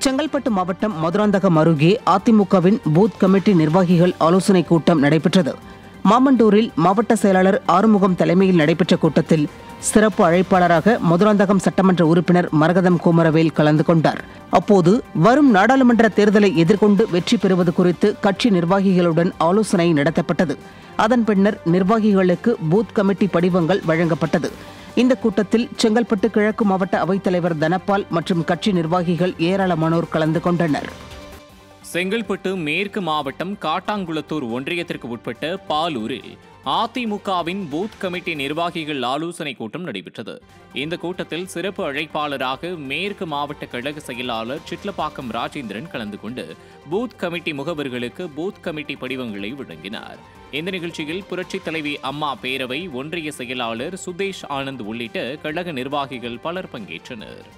செங்கல்பட்டு மாவட்டம் மதுராந்தகம் அருகே அதிமுகவின் பூத் கமிட்டி நிர்வாகிகள் ஆலோசனைக் கூட்டம் நடைபெற்றது மாமண்டூரில் மாவட்ட செயலாளர் ஆறுமுகம் தலைமையில் நடைபெற்ற கூட்டத்தில் சிறப்பு அழைப்பாளராக மதுராந்தகம் சட்டமன்ற உறுப்பினர் மரகதம் குமரவேல் கலந்து கொண்டார் அப்போது வரும் நாடாளுமன்ற தேர்தலை எதிர்கொண்டு வெற்றி பெறுவது குறித்து கட்சி நிர்வாகிகளுடன் ஆலோசனை நடத்தப்பட்டது அதன் பின்னர் நிர்வாகிகளுக்கு பூத் கமிட்டி படிவங்கள் வழங்கப்பட்டது இந்த கூட்டத்தில் செங்கல்பட்டு கிழக்கு மாவட்ட அவைத்தலைவர் தனபால் மற்றும் கட்சி நிர்வாகிகள் ஏராளமானோர் கலந்து கொண்டனர் செங்கல்பட்டு மேற்கு மாவட்டம் காட்டாங்குளத்தூர் ஒன்றியத்திற்கு உட்பட்ட பாலூரில் அதிமுகவின் பூத் கமிட்டி நிர்வாகிகள் ஆலோசனை கூட்டம் நடைபெற்றது இந்த கூட்டத்தில் சிறப்பு அழைப்பாளராக மேற்கு மாவட்ட கழக செயலாளர் சிட்லப்பாக்கம் ராஜேந்திரன் கலந்து கொண்டு பூத் கமிட்டி முகவர்களுக்கு பூத் கமிட்டி படிவங்களை வழங்கினார் இந்த நிகழ்ச்சியில் புரட்சித் தலைவி அம்மா பேரவை ஒன்றிய செயலாளர் சுதேஷ் ஆனந்த் உள்ளிட்ட கழக நிர்வாகிகள் பலர் பங்கேற்றனர்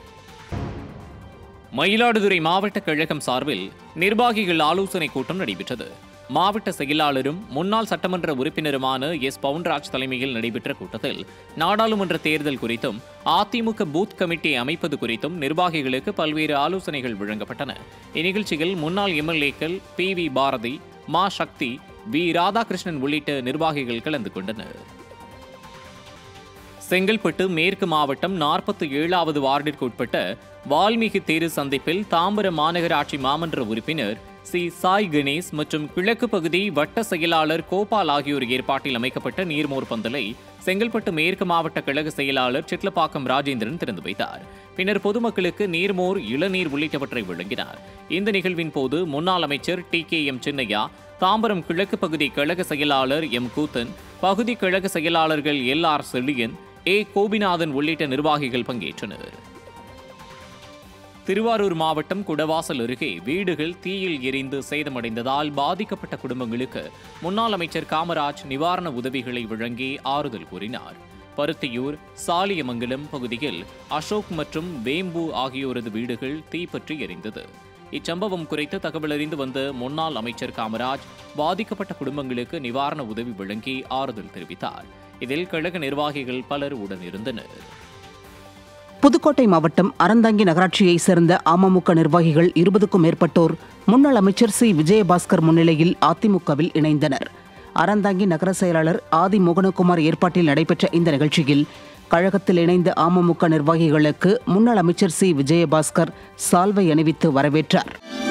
மயிலாடுதுறை மாவட்ட கழகம் சார்பில் நிர்வாகிகள் ஆலோசனை கூட்டம் நடைபெற்றது மாவட்ட செயலாளரும் முன்னாள் சட்டமன்ற உறுப்பினருமான எஸ் பவுன்ராஜ் தலைமையில் நடைபெற்ற கூட்டத்தில் நாடாளுமன்ற தேர்தல் குறித்தும் அதிமுக பூத் கமிட்டி அமைப்பது குறித்தும் நிர்வாகிகளுக்கு பல்வேறு ஆலோசனைகள் வழங்கப்பட்டன இந்நிகழ்ச்சியில் முன்னாள் எம்எல்ஏக்கள் பி வி பாரதி மா சக்தி வி ராதாகிருஷ்ணன் உள்ளிட்ட நிர்வாகிகள் கலந்து கொண்டனர் செங்கல்பட்டு மேற்கு மாவட்டம் நாற்பத்தி ஏழாவது வார்டிற்கு உட்பட்ட வால்மீகி தேரு சந்திப்பில் தாம்பரம் மாநகராட்சி மாமன்ற உறுப்பினர் சி சாய் கணேஷ் மற்றும் கிழக்கு பகுதி வட்ட செயலாளர் கோபால் ஆகியோர் ஏற்பாட்டில் அமைக்கப்பட்ட நீர்மோர் பந்தலை செங்கல்பட்டு மேற்கு மாவட்ட கழக செயலாளர் சிட்லப்பாக்கம் ராஜேந்திரன் திறந்து வைத்தார் பின்னர் பொதுமக்களுக்கு நீர்மோர் இளநீர் உள்ளிட்டவற்றை வழங்கினார் இந்த நிகழ்வின் போது முன்னாள் அமைச்சர் T K M Chinnaiah Tambaram கிழக்கு பகுதி கழக செயலாளர் எம் கூத்தன் பகுதி கழக செயலாளர்கள் L R Selliyan A Gopinathan உள்ளிட்ட நிர்வாகிகள் பங்கேற்றனர் திருவாரூர் மாவட்டம் குடவாசல் அருகே வீடுகள் தீயில் எரிந்து சேதமடைந்ததால் பாதிக்கப்பட்ட குடும்பங்களுக்கு முன்னாள் அமைச்சர் காமராஜ் நிவாரண உதவிகளை வழங்கி ஆறுதல் கூறினார் பருத்தியூர் சாலியமங்கலம் பகுதியில் அசோக் மற்றும் வேம்பு ஆகியோரது வீடுகள் தீப்பற்றி எரிந்தது இச்சம்பவம் குறித்து தகவல் அறிந்து வந்த முன்னாள் அமைச்சர் காமராஜ் பாதிக்கப்பட்ட குடும்பங்களுக்கு நிவாரண உதவி வழங்கி ஆறுதல் தெரிவித்தார் இதில் கழக நிர்வாகிகள் பலர் உடனிருந்தனர் புதுக்கோட்டை மாவட்டம் அறந்தாங்கி நகராட்சியைச் சேர்ந்த அமமுக நிர்வாகிகள் இருபதுக்கும் மேற்பட்டோர் முன்னாள் அமைச்சர் சி விஜயபாஸ்கர் முன்னிலையில் அதிமுகவில் இணைந்தனர் அறந்தாங்கி நகர செயலாளர் ஆதி மோகனகுமார் ஏற்பாட்டில் நடைபெற்ற இந்த நிகழ்ச்சியில் கழகத்தில் இணைந்த அமமுக நிர்வாகிகளுக்கு முன்னாள் அமைச்சர் சி விஜயபாஸ்கர் சால்வை அணிவித்து வரவேற்றார்